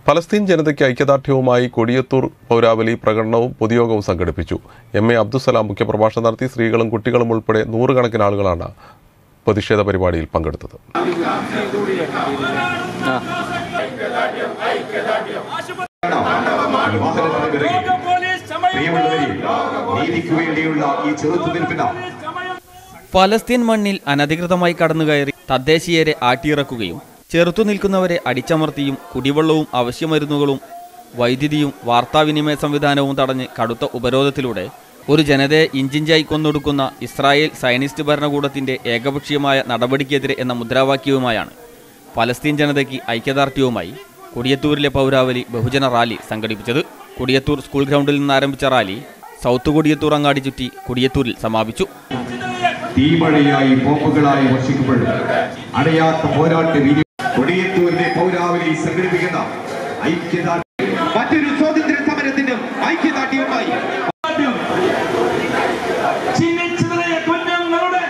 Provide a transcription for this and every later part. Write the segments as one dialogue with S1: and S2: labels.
S1: ഫലസ്തീൻ ജനതയ്ക്ക് ഐക്യദാർഢ്യവുമായി കൊടിയത്തൂർ പൗരാവലി പ്രകടനവും പൊതുയോഗവും സംഘടിപ്പിച്ചു എം എ അബ്ദുസലാം മുഖ്യപ്രഭാഷണം നടത്തി സ്ത്രീകളും കുട്ടികളും ഉൾപ്പെടെ നൂറുകണക്കിന് ആളുകളാണ് പ്രതിഷേധ പരിപാടിയിൽ പങ്കെടുത്തത്
S2: ലോക പോലീസ്
S3: പ്രിയമുള്ളവരെ നീതിക്ക് വേണ്ടിയുള്ള ഈ ചെറുത്തുനിൽപ്പിന്
S4: ഫലസ്തീൻ മണ്ണിൽ അനധികൃതമായി കടന്നുകയറി തദ്ദേശീയരെ ആട്ടിയിറക്കുകയും ചെറുത്തു നിൽക്കുന്നവരെ അടിച്ചമർത്തിയും കുടിവെള്ളവും അവശ്യമരുന്നുകളും വൈദ്യുതിയും വാർത്താവിനിമയ സംവിധാനവും തടഞ്ഞ് കടുത്ത ഉപരോധത്തിലൂടെ ഒരു ജനതയെ ഇഞ്ചിഞ്ചായി കൊന്നൊടുക്കുന്ന ഇസ്രായേൽ സയനിസ്റ്റ് ഭരണകൂടത്തിന്റെ ഏകപക്ഷീയമായ നടപടിക്കെതിരെ എന്ന മുദ്രാവാക്യവുമായാണ് ഫലസ്തീൻ ജനതയ്ക്ക് ഐക്യദാർഢ്യവുമായി കൊടിയത്തൂരിലെ പൗരാവലി ബഹുജന റാലി സംഘടിപ്പിച്ചത് കൊടിയത്തൂർ സ്കൂൾ ഗ്രൗണ്ടിൽ നിന്ന് ആരംഭിച്ച റാലി സൗത്ത് കൊടിയത്തൂർ അങ്ങാടി ചുറ്റി കൊടിയത്തൂരിൽ സമാപിച്ചു
S3: തീമഴയായി ബോംബുകളായി വർഷിക്കുമ്പോൾ അടയാത്ത പോരാട്ട വീതി കൊടിയത്തൂരിലെ പൗരാവലി സംഘടിപ്പിക്കുന്ന ഐക്യദാർഢ്യം മറ്റൊരു സ്വാതന്ത്ര്യ സമരത്തിന്റെ ഐക്യദാർഢ്യവുമായി
S2: ചിന്നിച്ചിതറിയ കുഞ്ഞുങ്ങളുടെ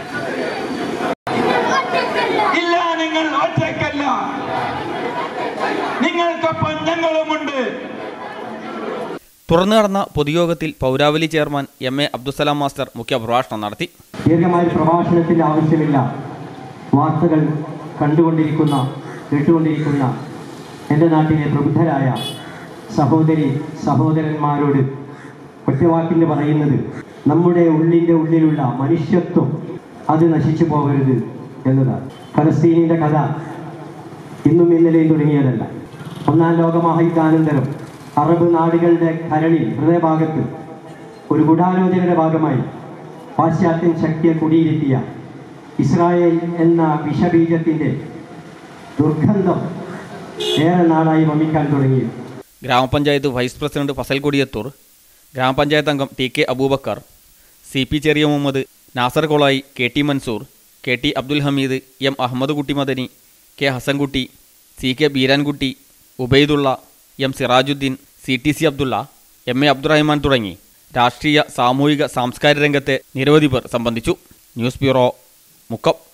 S2: ഇല്ല നിങ്ങൾ ഒറ്റക്കല്ല നിങ്ങൾക്കൊപ്പം ഞങ്ങളുമുണ്ട്
S4: തുറന്നു നടന്ന പൊതുയോഗത്തിൽ പൗരാവലി chairman M A Abdussalam master മുഖ്യപ്രഭാഷണം നടത്തി
S5: ദീർഘമായ പ്രഭാഷണത്തിൻ്റെ ആവശ്യമില്ല വാർത്തകൾ കണ്ടുകൊണ്ടിരിക്കുന്ന കേട്ടുകൊണ്ടിരിക്കുന്ന എൻ്റെ നാട്ടിലെ പ്രബുദ്ധരായ സഹോദരി സഹോദരന്മാരോട് ഒറ്റവാക്കിന് പറയുന്നത് നമ്മുടെ ഉള്ളിൻ്റെ ഉള്ളിലുള്ള മനുഷ്യത്വം അത് നശിച്ചു പോകരുത് എന്നതാണ് ഫലസ്തീനിൻ്റെ കഥ ഇന്നും ഇന്നലെയും തുടങ്ങിയതല്ല ഒന്നാം ലോകമഹായുദ്ധാനന്തരം അറബ് നാടുകളുടെ കരളിൽ ഹൃദയഭാഗത്ത് ഒരു ഗൂഢാലോചനയുടെ ഭാഗമായി പാശ്ചാത്യൻ ശക്തിയെ കുടിയിരുത്തിയ ഇസ്രായേൽ എന്ന വിഷബീജത്തിൻ്റെ ദുർഗന്ധം ഏറെ നാളായി വമിക്കാൻ തുടങ്ങി
S4: ഗ്രാമപഞ്ചായത്ത് വൈസ് പ്രസിഡന്റ് ഫസൽ കൊടിയത്തൂർ ഗ്രാമപഞ്ചായത്ത് അംഗം T K Aboobacker C P Cheriya Muhammad Nasar Kolayi K T Mansoor K T Abdul Hameed M Ahammed Kutty Madani K Hasankutty C K Beerankutty Ubaidulla M Sirajuddin C T C Abdulla M A Abdurahman തുടങ്ങി രാഷ്ട്രീയ സാമൂഹിക സാംസ്കാരിക രംഗത്തെ നിരവധി പേർ സംബന്ധിച്ചു ന്യൂസ് ബ്യൂറോ മുക്കം